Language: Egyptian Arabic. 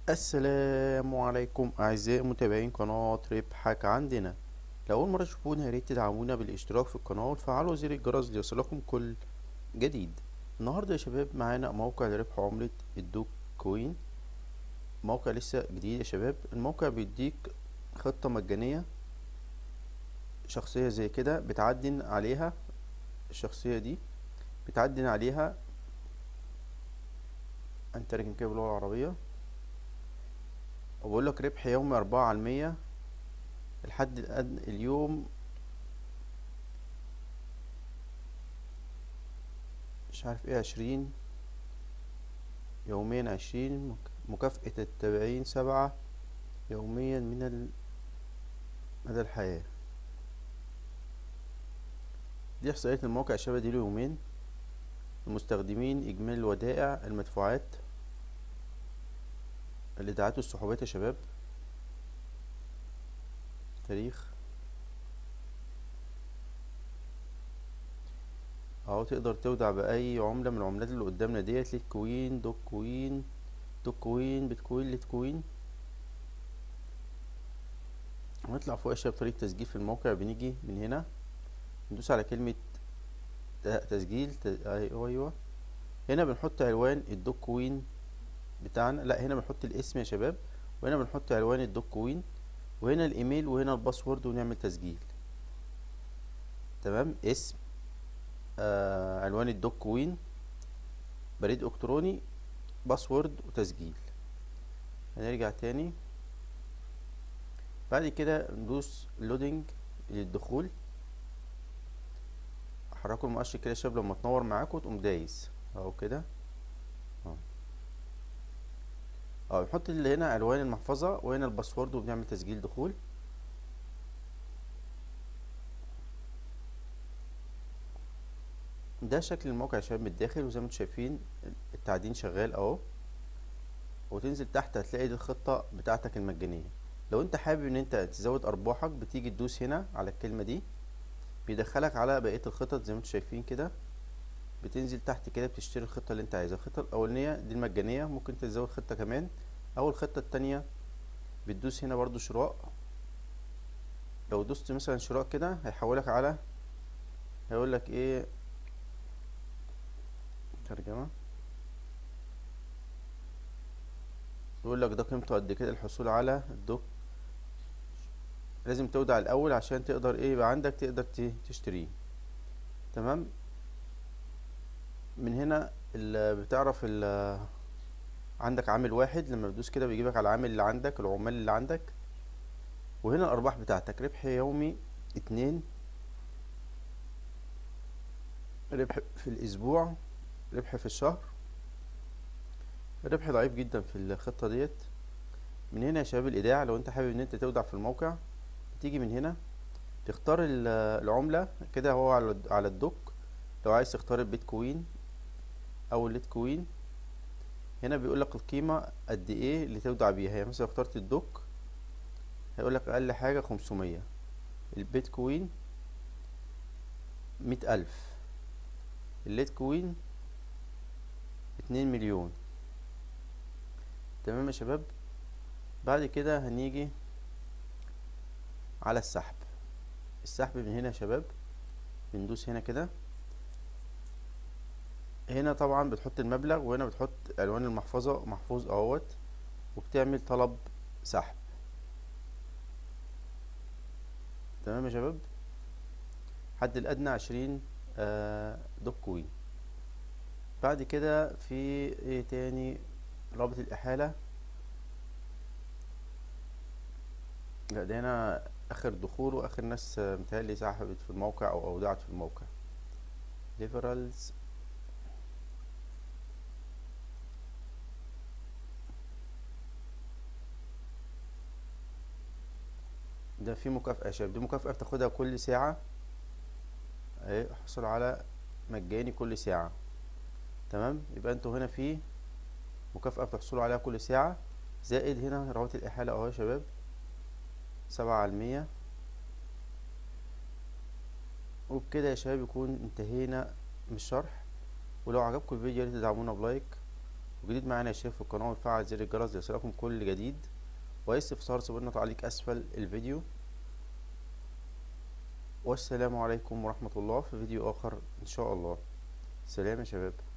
السلام عليكم أعزائي متابعين قناة ربحك عندنا لأول مرة تشوفونا ياريت تدعمونا بالاشتراك في القناة وتفعلوا زر الجرس ليصلكم كل جديد النهاردة يا شباب معانا موقع لربح عملة الدوك كوين موقع لسه جديد يا شباب الموقع بيديك خطة مجانية شخصية زي كده بتعدن عليها الشخصية دي بتعدن عليها هنترجم كده باللغة العربية وبقول لك ربح يومي أربعة على المية الحد الأدنى اليوم مش عارف ايه عشرين يوميا عشرين مك- مكافأة التابعين سبعة يوميا من ال... مدى الحياة دي إحصائية الموقع الشبه دي له يومين المستخدمين إجمالي الودائع المدفوعات الإيداعات والسحوبات يا شباب تاريخ اهو تقدر تودع بأي عملة من العملات اللي قدامنا ديت ليت كوين دوك كوين دوك كوين بيتكوين ليت كوين هنطلع فوق يا شباب طريقة تسجيل في الموقع بنيجي من هنا ندوس على كلمة ت- تسجيل ت- ايوه ايوه هنا بنحط عنوان الدوك كوين بتاعنا لا هنا بنحط الاسم يا شباب وهنا بنحط عنوان الدوك كوين وهنا الايميل وهنا الباسورد ونعمل تسجيل تمام اسم آه عنوان الدوك كوين بريد الكتروني باسورد وتسجيل هنرجع تاني بعد كده ندوس لودنج للدخول حركوا المؤشر كده يا شباب لما تنور معاكم تقوم دايس اهو كده اهو اه بنحط اللي هنا عنوان المحفظة وهنا الباسورد وبنعمل تسجيل دخول ده شكل الموقع يا شباب من الداخل وزي ما انتم شايفين التعدين شغال اهو وتنزل تحت هتلاقي دي الخطة بتاعتك المجانية لو انت حابب ان انت تزود ارباحك بتيجي تدوس هنا على الكلمة دي بيدخلك على بقية الخطط زي ما انتم شايفين كده بتنزل تحت كده بتشتري الخطة اللي انت عايزها الخطة الأولانية دي المجانية ممكن تزود خطة كمان أو الخطة التانية بتدوس هنا برضو شراء لو دوست مثلا شراء كده هيحولك على هيقولك ايه ترجمة يقول لك ده قيمته قد كده الحصول على الدوك لازم تودع الأول عشان تقدر ايه يبقى عندك تقدر ت- تشتريه تمام من هنا ال- بتعرف ال عندك عامل واحد لما بتدوس كده بيجيبك على العامل اللي عندك العمال اللي عندك وهنا الأرباح بتاعتك ربح يومي اتنين ربح في الأسبوع ربح في الشهر ربح ضعيف جدا في الخطة ديت من هنا يا شباب الإيداع لو أنت حابب إن أنت تودع في الموقع تيجي من هنا تختار ال- العملة كده هو على الد- على الدوك لو عايز تختار البيتكوين أو الليتكوين هنا بيقول لك القيمة قد ايه اللي تودع بيها يعني مثلا لو اخترت الدوك هيقول لك اقل حاجة خمسمية البيتكوين مية الف الليتكوين اتنين مليون تمام يا شباب بعد كده هنيجي على السحب السحب من هنا يا شباب بندوس هنا كده هنا طبعا بتحط المبلغ وهنا بتحط عنوان المحفظة محفوظ اهوت وبتعمل طلب سحب تمام يا شباب حد الأدنى عشرين آه، دوك كوين بعد كده في ايه تاني رابط الإحالة لا ده هنا آخر دخول وآخر ناس آه، متهيألي سحبت في الموقع أو أودعت في الموقع ليفرالز ده في مكافأة يا شباب دي مكافأة بتاخدها كل ساعة اهي احصل على مجاني كل ساعة تمام يبقى انتوا هنا في مكافأة بتحصلوا عليها كل ساعة زائد هنا رواتب الإحالة اهو يا شباب سبعة على المية وبكده يا شباب يكون انتهينا من الشرح ولو عجبكم الفيديو ياريت تدعمونا بلايك وجديد معانا يا شباب في القناة وتفعل زر الجرس ليصلكم كل جديد واي استفسار سيبوا لنا تعليق اسفل الفيديو والسلام عليكم ورحمة الله في فيديو اخر ان شاء الله سلام يا شباب